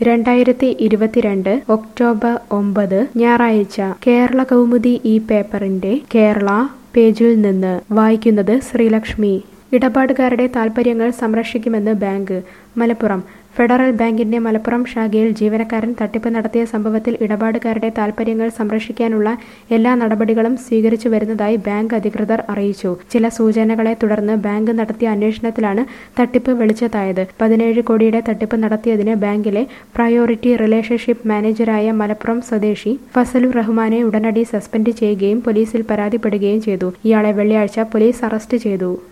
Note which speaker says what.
Speaker 1: രണ്ടായിരത്തി ഇരുപത്തിരണ്ട് ഒക്ടോബർ ഒമ്പത് ഞായറാഴ്ച കേരള കൗമുദി ഈ പേപ്പറിന്റെ കേരള പേജിൽ നിന്ന് വായിക്കുന്നത് ശ്രീലക്ഷ്മി ഇടപാടുകാരുടെ താൽപ്പര്യങ്ങൾ സംരക്ഷിക്കുമെന്ന് ബാങ്ക് മലപ്പുറം ഫെഡറൽ ബാങ്കിന്റെ മലപ്പുറം ശാഖയിൽ ജീവനക്കാരൻ തട്ടിപ്പ് നടത്തിയ സംഭവത്തിൽ ഇടപാടുകാരുടെ താൽപ്പര്യങ്ങൾ സംരക്ഷിക്കാനുള്ള എല്ലാ നടപടികളും സ്വീകരിച്ചു വരുന്നതായി ബാങ്ക് അധികൃതർ അറിയിച്ചു ചില സൂചനകളെ തുടർന്ന് ബാങ്ക് നടത്തിയ അന്വേഷണത്തിലാണ് തട്ടിപ്പ് വെളിച്ചത്തായത് പതിനേഴ് കോടിയുടെ തട്ടിപ്പ് നടത്തിയതിന് ബാങ്കിലെ പ്രയോറിറ്റി റിലേഷൻഷിപ്പ് മാനേജരായ മലപ്പുറം സ്വദേശി ഫസലുർ റഹ്മാനെ ഉടനടി സസ്പെൻഡ് ചെയ്യുകയും പോലീസിൽ പരാതിപ്പെടുകയും ചെയ്തു ഇയാളെ വെള്ളിയാഴ്ച പോലീസ് അറസ്റ്റ് ചെയ്തു